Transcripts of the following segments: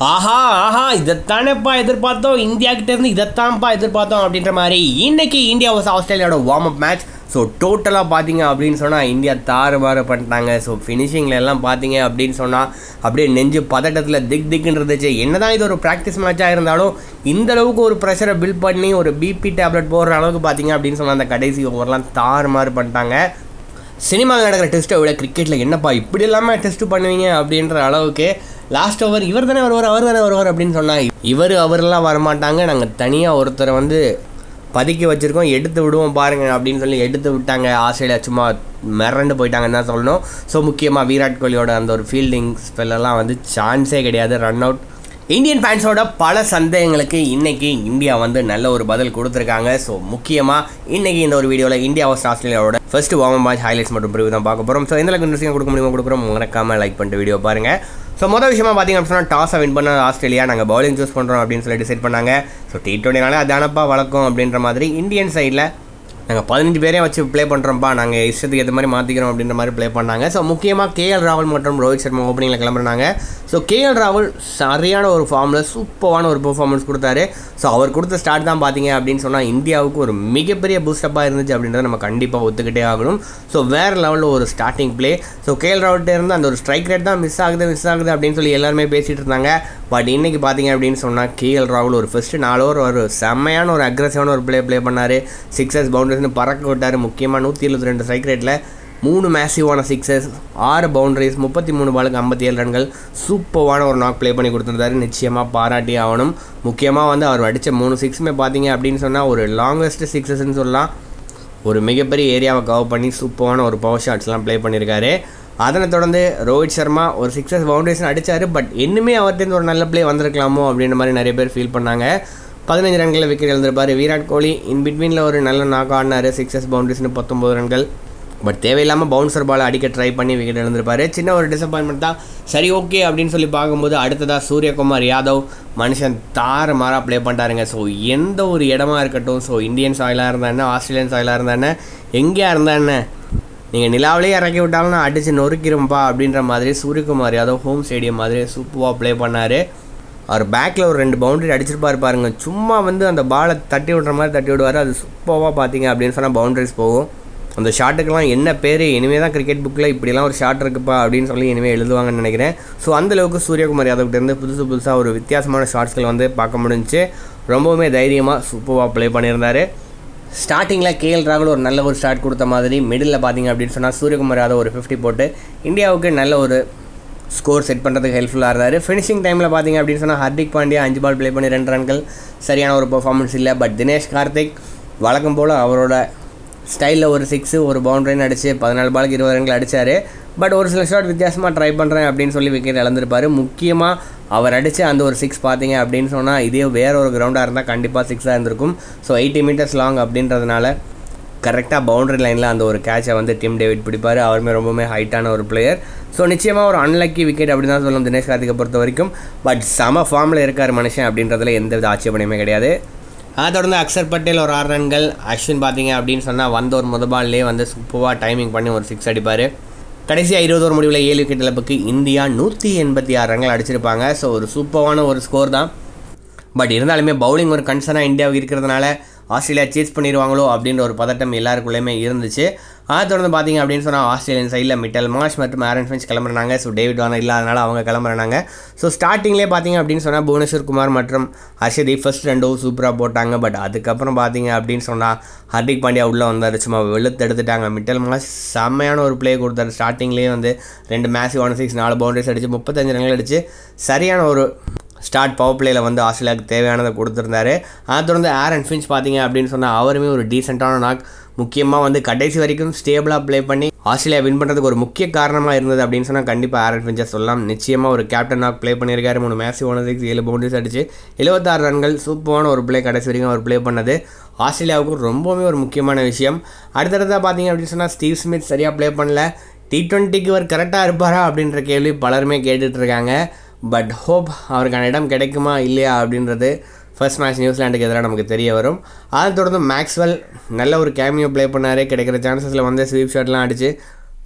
ஆஹா ஆஹா இதைத்தானேப்பா எதிர்பார்த்தோம் இந்தியா கிட்ட இருந்து இதைத்தான்ப்பா எதிர்பார்த்தோம் அப்படின்ற மாதிரி இன்னைக்கு இந்தியா வர்ஸ் ஆஸ்திரேலியாவோட வார்ம் அப் மேட்ச் ஸோ டோட்டலாக பார்த்தீங்க அப்படின்னு சொன்னால் இந்தியா தாறுமாறு பண்ணிட்டாங்க ஸோ ஃபினிஷிங்கில் எல்லாம் பார்த்தீங்க அப்படின்னு சொன்னால் அப்படியே நெஞ்சு பதட்டத்தில் திக் திக்குன்னு இருந்துச்சு என்னதான் இது ஒரு ப்ராக்டிஸ் மேட்சாக இருந்தாலும் இந்த அளவுக்கு ஒரு ப்ரெஷரை பில்ட் பண்ணி ஒரு பிபி டேப்லெட் போடுற அளவுக்கு பார்த்தீங்க அப்படின்னு சொன்னால் அந்த கடைசி ஓவர்லாம் தாறுமாறு பண்ணிட்டாங்க சினிமாவில் நடக்கிற டெஸ்ட்டை விட கிரிக்கெட்டில் என்னப்பா இப்படி இல்லாமல் டெஸ்ட் பண்ணுவீங்க அப்படின்ற அளவுக்கு லாஸ்ட் ஓவர் இவர் தானே வருவார் அவர் தானே வருவார் அப்படின்னு சொன்னால் இவர் அவரெல்லாம் வரமாட்டாங்க நாங்கள் தனியாக ஒருத்தரை வந்து பதுக்கி வச்சுருக்கோம் எடுத்து விடுவோம் பாருங்க அப்படின்னு சொல்லி எடுத்து விட்டாங்க ஆஸ்திரேலியா சும்மா மிரண்டு போயிட்டாங்கன்னு தான் சொல்லணும் ஸோ முக்கியமாக விராட் கோலியோட அந்த ஒரு ஃபீல்டிங் ஸ்பெல்லெல்லாம் வந்து சான்ஸே கிடையாது ரன் அவுட் இந்தியன் ஃபேன்ஸோட பல சந்தேகங்களுக்கு இன்னைக்கு இந்தியா வந்து நல்ல ஒரு பதில் கொடுத்துருக்காங்க ஸோ முக்கியமாக இன்னைக்கு இந்த ஒரு வீடியோவில் இந்தியா வர்ஸ் ஆஸ்திரேலியாவோட ஃபர்ஸ்ட் வார்ம் மேட்ச் ஹைலைட்ஸ் மற்றும் ப்ரிவ்யூ தான் பார்க்க போகிறோம் ஸோ எந்த அளவுக்கு இன்ட்ரெஸ்டிங் கொடுக்க முடியுமோ கொடுக்குறோம் மறக்காம லைக் பண்ணிட்டு வீடியோ பாருங்கள் ஸோ மொதல் விஷயமா பார்த்தீங்க அப்படின்னு சொன்னால் டாஸை வின் பண்ண ஆஸ்திரேலியா நாங்கள் பவுலிங் சூஸ் பண்ணுறோம் அப்படின்னு சொல்லி டிசைட் பண்ணாங்க ஸோ டி டுவெண்ட்டினாலே அதானப்பா வழக்கம் அப்படின்ற மாதிரி இந்தியன் சைடில் நாங்கள் பதினஞ்சு பேரையும் வச்சு ப்ளே பண்ணுறோம்ப்பா நாங்கள் இஷ்டத்துக்கு ஏற்ற மாதிரி மாற்றிக்கிறோம் அப்படின்ற மாதிரி ப்ளே பண்ணாங்க ஸோ முக்கியமாக கேஎல் ராகுல் மற்றும் ரோஹித் சர்மா ஓப்பனிங்கில் கிளம்புறாங்க ஸோ கேஎல் ராகுல் சரியான ஒரு ஃபார்மில் சூப்பரான ஒரு பெர்ஃபார்மன்ஸ் கொடுத்தாரு ஸோ அவர் கொடுத்த ஸ்டார்ட் தான் பார்த்தீங்க அப்படின்னு சொன்னால் இந்தியாவுக்கு ஒரு மிகப்பெரிய பூஸ்டப்பாக இருந்துச்சு அப்படின்றத நம்ம கண்டிப்பாக ஒத்துக்கிட்டே ஆகணும் ஸோ வேறு லெவலில் ஒரு ஸ்டார்டிங் ப்ளே ஸோ கேஎல் ராகுல்கிட்ட இருந்து அந்த ஒரு ஸ்ட்ரைக் ரேட் தான் மிஸ் ஆகுது மிஸ் ஆகுது அப்படின்னு சொல்லி எல்லாருமே பேசிகிட்டு இருந்தாங்க பட் இன்றைக்கி பார்த்தீங்க அப்படின்னு சொன்னால் கேஎல் ராகுல் ஒரு ஃபஸ்ட்டு நாலு ஓவர் ஒரு செம்மையான ஒரு அக்ரஸிவான ஒரு ப்ளே ப்ளே பண்ணார் சிக்ஸஸ் பவுண்டரிஸ்னு பறக்க விட்டார் முக்கியமாக நூற்றி எழுபத்தி ரெண்டு ஸ்ட்ரைக் ரேட்டில் மூணு மேசிவான சிக்ஸஸ் ஆறு பவுண்டரிஸ் முப்பத்தி மூணு பாலுக்கு ஐம்பத்தி ஏழு ரன்கள் சூப்பரான ஒரு நாக் ப்ளே பண்ணி கொடுத்துருந்தாரு நிச்சயமாக பாராட்டி ஆகணும் முக்கியமாக வந்து அவர் அடித்த மூணு சிக்ஸுமே பார்த்தீங்க அப்படின்னு சொன்னால் ஒரு லாங்கஸ்ட் சிக்ஸஸ்ன்னு சொல்லலாம் ஒரு மிகப்பெரிய ஏரியாவை கவர் பண்ணி சூப்பரான ஒரு பவர் ஷாட்ஸ்லாம் ப்ளே பண்ணியிருக்காரு அதனை தொடர்ந்து ரோஹித் சர்மா ஒரு சிக்ஸஸ் பவுண்டரிஸ் அடித்தார் பட் இன்னுமே அவர்கிட்ட ஒரு நல்ல ப்ளே வந்திருக்கலாமோ அப்படின்ற மாதிரி நிறைய பேர் ஃபீல் பண்ணாங்க பதினஞ்சு ரன்களில் விக்கெட் எழுந்திருப்பார் விராட் கோலி இன் பிட்வீனில் ஒரு நல்ல நாக் ஆடினார் சிக்ஸஸ் பவுண்டரிஸ்னு பத்தொம்பது ரன்கள் பட் தேவையில்லாமல் பவுன்சர் பால் அடிக்க ட்ரை பண்ணி விக்கெட் எழுந்திருப்பார் சின்ன ஒரு டிசப்பாயின்மெண்ட் தான் சரி ஓகே அப்படின்னு சொல்லி பார்க்கும்போது அடுத்ததாக சூரியகுமார் யாதவ் மனுஷன் தாறு மாறாக ப்ளே பண்ணிட்டாருங்க ஸோ எந்த ஒரு இடமா இருக்கட்டும் ஸோ இந்தியன் சாயிலாக இருந்தா என்ன ஆஸ்திரேலியன் சாயிலாக இருந்தா என்ன எங்கேயா இருந்தா என்ன நீங்கள் நிலாவிலேயே இறக்கி விட்டாலும் நான் அடித்து நொறுக்கிறோம்ப்பா அப்படின்ற மாதிரி சூரியகுமார் யாதவ் ஹோம் ஸ்டேடியம் மாதிரி சூப்பராக ப்ளே பண்ணார் அவர் பேக்கில் ஒரு ரெண்டு பவுண்டரி அடிச்சிருப்பாரு பாருங்க சும்மா வந்து அந்த பாலை தட்டி விடுற மாதிரி தட்டி விடுவார் அது சூப்பராக பார்த்தீங்க அப்படின்னு சொன்னால் பவுண்டரிஸ் போகும் அந்த ஷாட்டுக்கெல்லாம் என்ன பேர் இனிமேல் தான் கிரிக்கெட் புக்கில் இப்படிலாம் ஒரு ஷாட் இருக்குப்பா அப்படின்னு சொல்லி இனிமேல் எழுதுவாங்கன்னு நினைக்கிறேன் ஸோ அந்தளவுக்கு சூரியகுமார் யாதவ்கிட்டேருந்து புதுசு புதுசாக ஒரு வித்தியாசமான ஷாட்ஸ்கள் வந்து பார்க்க முடிஞ்சுச்சு ரொம்பவுமே தைரியமாக சூப்பராக ப்ளே பண்ணியிருந்தார் ஸ்டார்டிங்கில் கேஎல் ராகுல் ஒரு நல்ல ஒரு ஸ்டார்ட் கொடுத்த மாதிரி மிடில் பார்த்தீங்க அப்படின்னு சொன்னால் சூரியகுமார் யாதவ் ஒரு ஃபிஃப்டி போட்டு இந்தியாவுக்கு நல்ல ஒரு ஸ்கோர் செட் பண்ணுறதுக்கு ஹெல்ப்ஃபுல்லாக இருந்தார் ஃபினிஷிங் டைமில் பார்த்தீங்க அப்படின்னு சொன்னால் ஹர்திக் பாண்டியா அஞ்சு பால் ப்ளே பண்ணி ரெண்டு ரன்கள் சரியான ஒரு பர்ஃபார்மன்ஸ் இல்லை பட் தினேஷ் கார்த்திக் வழக்கம் போல் அவரோட ஸ்டைலில் ஒரு சிக்ஸு ஒரு பவுண்டரின்னு அடித்து பதினாலு பாலுக்கு இருபது ரன்கள் அடித்தார் பட் ஒரு சில ஷாட் வித்தியாசமாக ட்ரை பண்ணுறேன் அப்படின்னு சொல்லி விக்கெட் இழந்திருப்பார் முக்கியமாக அவர் அடித்த அந்த ஒரு சிக்ஸ் பார்த்தீங்க அப்படின்னு சொன்னால் இதே வேற ஒரு கிரவுண்டாக இருந்தால் கண்டிப்பாக சிக்ஸாக இருந்திருக்கும் ஸோ எயிட்டி மீட்டர்ஸ் லாங் அப்படின்றதுனால கரெக்டாக பவுண்டரி லைனில் அந்த ஒரு கேட்சை வந்து டிம் டேவிட் பிடிப்பார் அவருமே ரொம்பவுமே ஹைட்டான ஒரு பிளேயர் ஸோ நிச்சயமாக ஒரு அன்லக்கி விக்கெட் அப்படி தான் சொல்லணும் தினேஷ் கார்த்திகை பொறுத்த வரைக்கும் பட் சம ஃபார்மில் இருக்கார் மனுஷன் அப்படின்றதுல எந்த வித ஆட்சேபனையுமே கிடையாது அதை தொடர்ந்து அக்ஷர் பட்டேல் ஒரு ஆறு ரன்கள் அஸ்வின் பார்த்தீங்க அப்படின்னு சொன்னால் வந்த ஒரு முத பால்லே வந்து சூப்பராக டைமிங் பண்ணி ஒரு சிக்ஸ் அடிப்பார் கடைசியாக இருபது ஓவர் முடிவில் ஏழு விக்கெட் இழப்புக்கு இந்தியா நூற்றி எண்பத்தி ஆறு ரன்கள் அடிச்சிருப்பாங்க ஸோ ஒரு சூப்பரான ஒரு ஸ்கோர் தான் பட் இருந்தாலுமே பவுலிங் ஒரு கன்சர்னாக இந்தியாவுக்கு இருக்கிறதுனால ஆஸ்திரேலியா சேஸ் பண்ணிடுவாங்களோ அப்படின்ற ஒரு பதட்டம் எல்லாருக்குள்ளேயுமே இருந்துச்சு அதை தொடர்ந்து பார்த்தீங்க அப்படின்னு சொன்னால் ஆஸ்திரேலியன் சைடில் மிட்டல் மாஷ் மற்றும் ஆரன் ஃபின்ச் கிளம்புறாங்க ஸோ டேவிட் வார்னர் இல்லாதனால அவங்க கிளம்புறாங்க ஸோ ஸ்டார்டிங்லேயே பார்த்தீங்க அப்படின்னு சொன்னால் புவனேஸ்வர் குமார் மற்றும் ஹர்ஷதீப் ஃபர்ஸ்ட் ரெண்டு சூப்பராக போட்டாங்க பட் அதுக்கப்புறம் பார்த்தீங்க அப்படின்னு சொன்னால் ஹர்திக் பாண்டியா உள்ளே வந்தார் சும்மா வெளுத்து எடுத்துட்டாங்க மிட்டல் மாஷ் செம்மையான ஒரு ப்ளே கொடுத்தாரு ஸ்டார்டிங்லேயே வந்து ரெண்டு மேட்ச் ஒன் சிக்ஸ் நாலு பவுண்டரிஸ் அடித்து முப்பத்தஞ்சு ரன்கள் அடித்து சரியான ஒரு ஸ்டார்ட் பவர் பிளேயில் வந்து ஆஸ்திரேலியாவுக்கு தேவையானதை கொடுத்துருந்தாரு அதை தொடர்ந்து ஆரன் ஃபின்ச் பார்த்தீங்க அப்படின்னு சொன்னால் அவருமே ஒரு டீசெண்டான நாக் முக்கியமாக வந்து கடைசி வரைக்கும் ஸ்டேபிளாக ப்ளே பண்ணி ஆஸ்திரேலியா வின் பண்ணுறதுக்கு ஒரு முக்கிய காரணமாக இருந்தது அப்படின்னு சொன்னால் கண்டிப்பாக ஆரன் ஃபின்ச்சை சொல்லலாம் நிச்சயமாக ஒரு கேப்டன் நாக் ப்ளே பண்ணியிருக்காரு மூணு மேட்ச் ஒன் சிக்ஸ் ஏழு பவுண்டரிஸ் அடிச்சு எழுபத்தாறு ரன்கள் சூப்பரான ஒரு ப்ளே கடைசி வரைக்கும் அவர் ப்ளே பண்ணது ஆஸ்திரேலியாவுக்கு ரொம்பவுமே ஒரு முக்கியமான விஷயம் அடுத்தடுத்தா பார்த்தீங்க அப்படின்னு சொன்னால் ஸ்டீவ் ஸ்மித் சரியாக ப்ளே பண்ணல டி ட்வெண்ட்டிக்கு அவர் கரெக்டாக இருப்பாரா அப்படின்ற கேள்வி பலருமே கேட்டுட்ருக்காங்க பட் ஹோப் அவருக்கான இடம் கிடைக்குமா இல்லையா அப்படின்றது ஃபர்ஸ்ட் மேட்ச் நியூசிலாண்டுக்கு எதிராக நமக்கு தெரிய வரும் அதை தொடர்ந்து மேக்ஸ்வெல் நல்ல ஒரு கேமியோ ப்ளே பண்ணார் கிடைக்கிற சான்சஸில் வந்து ஸ்வீப் ஷாட்லாம் அடித்து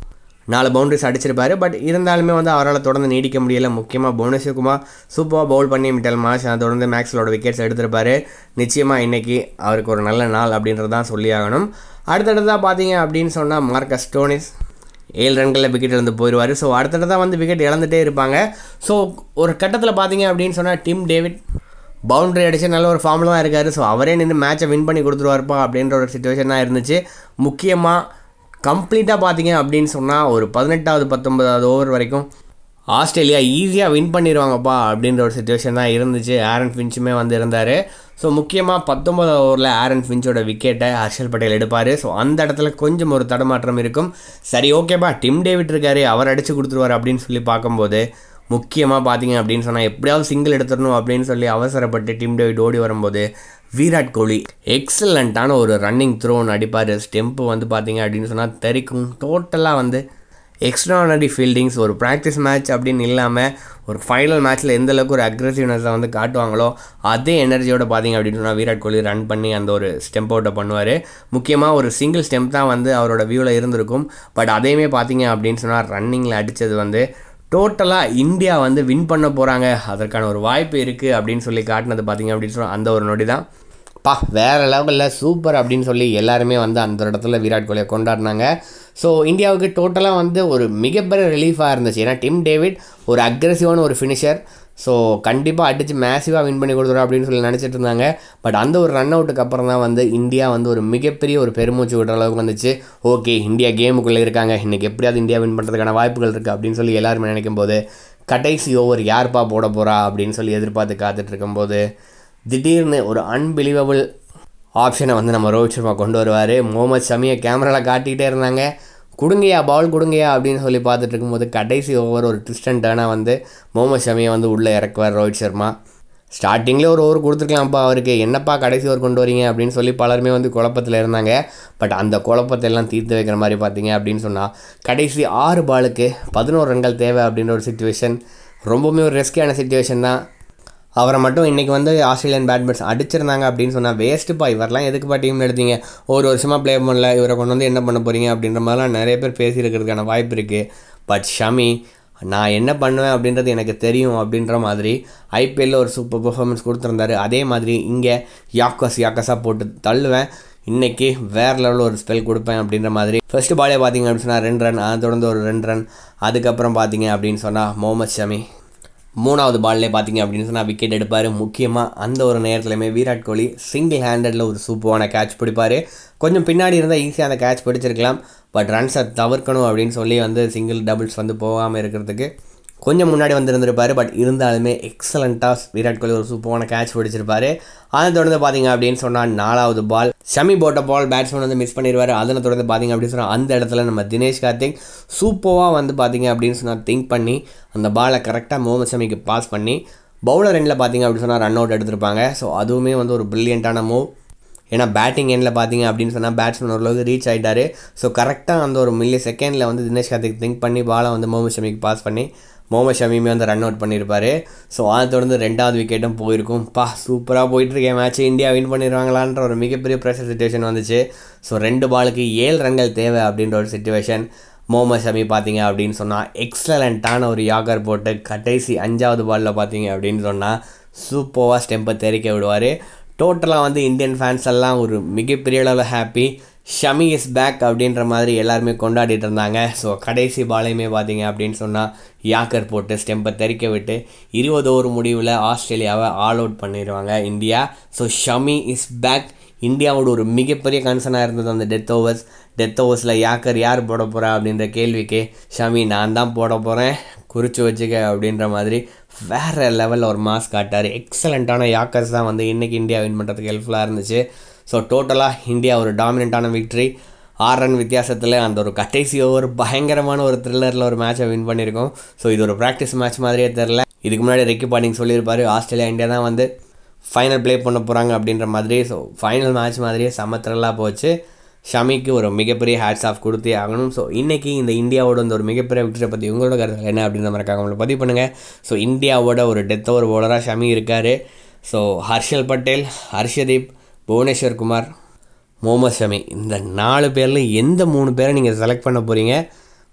நாலு பவுண்டரிஸ் அடிச்சிருப்பாரு பட் இருந்தாலுமே வந்து அவரால் தொடர்ந்து நீடிக்க முடியல முக்கியமாக புவனேஸ்வர் குமார் சூப்பராக பவுல் பண்ணி மிட்டல் மாஷ் தொடர்ந்து மேக்ஸலோட விக்கெட்ஸ் எடுத்திருப்பாரு நிச்சயமாக இன்னைக்கு அவருக்கு ஒரு நல்ல நாள் அப்படின்றது தான் சொல்லி ஆகணும் அடுத்தடுத்ததாக பார்த்தீங்க அப்படின்னு சொன்னால் மார்க்கஸ் ஸ்டோனிஸ் ஏழு ரன்களில் விக்கெட் இழந்து போயிடுவார் ஸோ அடுத்தடுத்தாக வந்து விக்கெட் இழந்துட்டே இருப்பாங்க ஸோ ஒரு கட்டத்தில் பார்த்தீங்க அப்படின்னு சொன்னால் டிம் டேவிட் பவுண்டரி அடிச்சு நல்ல ஒரு ஃபார்மில் தான் இருக்கார் ஸோ அவரே நின்று மேட்சை வின் பண்ணி கொடுத்துருவார்ப்பா அப்படின்ற ஒரு சுச்சுவேஷன் தான் இருந்துச்சு முக்கியமாக கம்ப்ளீட்டாக பார்த்தீங்க அப்படின்னு சொன்னால் ஒரு பதினெட்டாவது பத்தொன்பதாவது ஓவர் வரைக்கும் ஆஸ்திரேலியா ஈஸியாக வின் பண்ணிடுவாங்கப்பா அப்படின்ற ஒரு சுச்சுவேஷன் தான் இருந்துச்சு ஆரன் ஃபின்ச்சுமே வந்து இருந்தார் ஸோ முக்கியமாக பத்தொம்பதாவது ஓவரில் ஆரன் ஃபின்ச்சோட விக்கெட்டை ஹர்ஷல் பட்டேல் எடுப்பார் ஸோ அந்த இடத்துல கொஞ்சம் ஒரு தடுமாற்றம் இருக்கும் சரி ஓகேப்பா டிம் டேவிட் இருக்காரு அவர் அடித்து கொடுத்துருவார் அப்படின்னு சொல்லி பார்க்கும்போது முக்கியமாக பார்த்தீங்க அப்படின்னு சொன்னால் எப்படியாவது சிங்கிள் எடுத்துடணும் அப்படின்னு சொல்லி அவசரப்பட்டு டிம் டேவிட் ஓடி வரும்போது விராட் கோலி எக்ஸலண்ட்டான ஒரு ரன்னிங் த்ரோன் அடிப்பார் ஸ்டெம்ப்பு வந்து பார்த்தீங்க அப்படின்னு சொன்னால் தெரிக்கும் டோட்டலாக வந்து எக்ஸ்ட்ரானரி ஃபீல்டிங்ஸ் ஒரு ப்ராக்டிஸ் மேட்ச் அப்படின்னு இல்லாமல் ஒரு ஃபைனல் மேட்ச்சில் எந்த அளவுக்கு ஒரு அக்ரெசிவ்னஸை வந்து காட்டுவாங்களோ அதே எனர்ஜியோட பார்த்தீங்க அப்படின்னு சொன்னால் விராட் கோலி ரன் பண்ணி அந்த ஒரு ஸ்டெம்ப் அவுட்டை பண்ணுவார் முக்கியமாக ஒரு சிங்கிள் ஸ்டெம்ப் தான் வந்து அவரோட வியூவில் இருந்திருக்கும் பட் அதையுமே பார்த்தீங்க அப்படின்னு சொன்னால் ரன்னிங்கில் அடித்தது வந்து டோட்டலாக இந்தியா வந்து வின் பண்ண போகிறாங்க அதற்கான ஒரு வாய்ப்பு இருக்குது அப்படின்னு சொல்லி காட்டினது பார்த்தீங்க அப்படின்னு சொன்னால் அந்த ஒரு நொடி தான் பா வேறு லெவலில் சூப்பர் அப்படின்னு சொல்லி எல்லாருமே வந்து அந்த இடத்துல விராட் கோலியை கொண்டாடினாங்க ஸோ இந்தியாவுக்கு டோட்டலாக வந்து ஒரு மிகப்பெரிய ரிலீஃபாக இருந்துச்சு ஏன்னா டிம் டேவிட் ஒரு அக்ரெசிவான ஒரு ஃபினிஷர் ஸோ கண்டிப்பாக அடித்து மேசிவாக வின் பண்ணி கொடுத்துரும் அப்படின்னு சொல்லி நினச்சிட்டு இருந்தாங்க பட் அந்த ஒரு ரன் அவுட்டுக்கு அப்புறம் தான் வந்து இந்தியா வந்து ஒரு மிகப்பெரிய ஒரு பெருமூச்சு விடுற அளவுக்கு வந்துச்சு ஓகே இந்தியா கேமுக்குள்ளே இருக்காங்க இன்றைக்கி எப்படியாவது இந்தியா வின் பண்ணுறதுக்கான வாய்ப்புகள் இருக்குது அப்படின்னு சொல்லி எல்லாருமே நினைக்கும் போது கடைசி ஓவர் யார்ப்பா போட போகிறா அப்படின்னு சொல்லி எதிர்பார்த்து காத்துட்டு இருக்கும்போது திடீர்னு ஒரு அன்பிலீவபிள் ஆப்ஷனை வந்து நம்ம ரோஹித் சர்மா கொண்டு வருவார் முகமது ஷமியை கேமராவில் காட்டிக்கிட்டே இருந்தாங்க கொடுங்கயா பால் கொடுங்கயா அப்படின்னு சொல்லி பார்த்துட்டு இருக்கும்போது கடைசி ஓவர் ஒரு ட்விஸ்ட் அண்ட் டர்னாக வந்து முகமது ஷமியை வந்து உள்ளே இறக்குவார் ரோஹித் சர்மா ஸ்டார்டிங்கில் ஒரு ஓவர் கொடுத்துருக்கலாம்ப்பா அவருக்கு என்னப்பா கடைசி ஓவர் கொண்டு வரீங்க அப்படின்னு சொல்லி பலருமே வந்து குழப்பத்தில் இருந்தாங்க பட் அந்த குழப்பத்தை எல்லாம் தீர்த்து வைக்கிற மாதிரி பார்த்தீங்க அப்படின்னு சொன்னால் கடைசி ஆறு பாலுக்கு பதினோரு ரன்கள் தேவை அப்படின்ற ஒரு சுச்சுவேஷன் ரொம்பவுமே ஒரு ரெஸ்கியான சுச்சுவேஷன் தான் அவரை மட்டும் இன்றைக்கி வந்து ஆஸ்திரேலியன் பேட்மேன்ஸ் அடிச்சிருந்தாங்க அப்படின்னு சொன்னால் வேஸ்ட்டுப்பா இவரெலாம் எதுக்குப்பா டீம் எடுத்தீங்க ஒரு வருஷமாக ப்ளே பண்ணல இவரை கொண்டு வந்து என்ன பண்ண போகிறீங்க அப்படின்ற மாதிரிலாம் நிறைய பேர் பேசியிருக்கிறதுக்கான வாய்ப்பு இருக்குது பட் ஷமி நான் என்ன பண்ணுவேன் அப்படின்றது எனக்கு தெரியும் அப்படின்ற மாதிரி ஐபிஎல்லில் ஒரு சூப்பர் பெர்ஃபார்மன்ஸ் கொடுத்துருந்தாரு அதே மாதிரி இங்கே யாக்கஸ் யாக்கஸாக போட்டு தள்ளுவேன் இன்றைக்கி வேறு லெவலில் ஒரு ஸ்பெல் கொடுப்பேன் அப்படின்ற மாதிரி ஃபர்ஸ்ட் பாலே பார்த்தீங்க அப்படின்னு சொன்னால் ரெண்டு ரன் அதை தொடர்ந்து ஒரு ரெண்டு ரன் அதுக்கப்புறம் பார்த்தீங்க அப்படின்னு சொன்னால் முகமது ஷமி மூணாவது பால்லே பார்த்தீங்க அப்படின்னு சொன்னால் விக்கெட் எடுப்பார் முக்கியமாக அந்த ஒரு நேரத்துலையுமே விராட் கோலி சிங்கிள் ஹேண்டடில் ஒரு சூப்பரான கேட்ச் பிடிப்பார் கொஞ்சம் பின்னாடி இருந்தால் ஈஸியாக அந்த கேட்ச் பிடிச்சிருக்கலாம் பட் ரன்ஸை தவிர்க்கணும் அப்படின்னு சொல்லி வந்து சிங்கிள் டபுள்ஸ் வந்து போகாமல் இருக்கிறதுக்கு கொஞ்சம் முன்னாடி வந்திருந்திருப்பாரு பட் இருந்தாலுமே எக்ஸலண்ட்டாக விராட் கோலி ஒரு சூப்பரான கேட்ச் பிடிச்சிருப்பாரு அதை தொடர்ந்து பார்த்தீங்க அப்படின்னு சொன்னால் நாலாவது பால் ஷமி போட்ட பால் பேட்ஸ்மேன் வந்து மிஸ் பண்ணிடுவார் அதனை தொடர்ந்து பார்த்தீங்க அப்படின்னு சொன்னால் அந்த இடத்துல நம்ம தினேஷ் கார்த்திக் சூப்பராக வந்து பார்த்தீங்க அப்படின்னு சொன்னால் திங்க் பண்ணி அந்த பாலை கரெக்டாக முகமது ஷமிக்கு பாஸ் பண்ணி பவுலர் எண்டில் பார்த்தீங்க அப்படின்னு சொன்னால் ரன் அவுட் எடுத்திருப்பாங்க ஸோ அதுவுமே வந்து ஒரு ப்ரில்லியண்ட்டான மூவ் ஏன்னா பேட்டிங் எண்டில் பார்த்தீங்க அப்படின்னு சொன்னால் பேட்ஸ்மேன் ஓரளவுக்கு ரீச் ஆகிட்டாரு ஸோ கரெக்டாக அந்த ஒரு மில்லி செகண்டில் வந்து தினேஷ் கார்த்திக் திங்க் பண்ணி பாலை வந்து முகமது ஷமிக்கு பாஸ் பண்ணி முகமது ஷமியுமே வந்து ரன் அவுட் பண்ணியிருப்பார் ஸோ அதை தொடர்ந்து ரெண்டாவது விக்கெட்டும் போயிருக்கும் பா சூப்பராக போயிட்டுருக்கேன் மேட்ச் இந்தியா வின் பண்ணிடுவாங்களான்ற ஒரு மிகப்பெரிய ப்ரெஷர் சுச்சுவேஷன் வந்துச்சு ஸோ ரெண்டு பாலுக்கு ஏழு ரன்கள் தேவை அப்படின்ற ஒரு சுச்சுவேஷன் முகமது ஷமி பார்த்தீங்க அப்படின்னு சொன்னால் எக்ஸலண்ட்டான ஒரு யாகர் போட்டு கடைசி அஞ்சாவது பாலில் பார்த்தீங்க அப்படின்னு சொன்னால் சூப்பராக ஸ்டெம்பை தெரிக்க விடுவார் டோட்டலாக வந்து இந்தியன் ஃபேன்ஸ் எல்லாம் ஒரு மிகப்பெரிய அளவில் ஹாப்பி ஷமி இஸ் பேக் அப்படின்ற மாதிரி எல்லாருமே கொண்டாடிட்டு இருந்தாங்க ஸோ கடைசி பாலையுமே பார்த்தீங்க அப்படின்னு சொன்னால் யாக்கர் போட்டு ஸ்டெம்பை தெறிக்க விட்டு இருபது ஓவர் முடிவில் ஆஸ்திரேலியாவை ஆல் அவுட் பண்ணிடுவாங்க India so Shami is back இந்தியாவோட ஒரு மிகப்பெரிய கன்சர்னாக இருந்தது அந்த டெத் ஓவர்ஸ் டெத் ஓவர்ஸில் யாக்கர் யார் போட போகிறா அப்படின்ற கேள்விக்கு ஷமி நான் தான் போட போகிறேன் குறித்து வச்சுக்க அப்படின்ற மாதிரி வேறு லெவலில் ஒரு மாஸ் காட்டார் எக்ஸலண்ட்டான யாக்கர்ஸ் தான் வந்து இன்றைக்கி இந்தியா வின் பண்ணுறதுக்கு ஹெல்ப்ஃபுல்லாக இருந்துச்சு ஸோ டோட்டலாக இந்தியா ஒரு டாமினண்ட்டான விக்ட்ரி ஆறு ரன் வித்தியாசத்தில் அந்த ஒரு கடைசி ஓவர் பயங்கரமான ஒரு த்ரில்லரில் ஒரு மேட்சை வின் பண்ணியிருக்கோம் ஸோ இது ஒரு ப்ராக்டிஸ் மேட்ச் மாதிரியே தெரில இதுக்கு முன்னாடி ரெக்கி பாண்டிங் சொல்லியிருப்பாரு ஆஸ்திரேலியா இந்தியா தான் வந்து ஃபைனல் ப்ளே பண்ண போகிறாங்க அப்படின்ற மாதிரி ஸோ ஃபைனல் மேட்ச் மாதிரியே செம்ம த்ரில்லாக போச்சு ஷமிக்கு ஒரு மிகப்பெரிய ஹேட்ஸ் ஆஃப் கொடுத்தே ஆகணும் ஸோ இன்றைக்கி இந்த இந்தியாவோட இந்த ஒரு மிகப்பெரிய விக்டரை பற்றி உங்களோட கருத்து என்ன அப்படின்ற மாதிரி அவங்களை பதிவு பண்ணுங்கள் ஸோ இந்தியாவோட ஒரு டெத் ஓவர் பவுலராக ஷமி இருக்கார் ஸோ ஹர்ஷல் பட்டேல் ஹர்ஷதீப் புவனேஸ்வர் குமார் முகமது ஷமி இந்த நாலு பேரில் எந்த மூணு பேரை நீங்கள் செலக்ட் பண்ண போகிறீங்க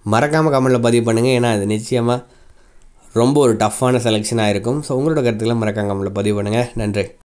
மறக்காமல் கமெண்ட்டில் பதிவு பண்ணுங்கள் ஏன்னா அது நிச்சயமாக ரொம்ப ஒரு டஃப்பான செலெக்ஷனாக இருக்கும் ஸோ உங்களோட கருத்துக்களை மறக்காம கமெண்ட்டில் பதிவு பண்ணுங்கள் நன்றி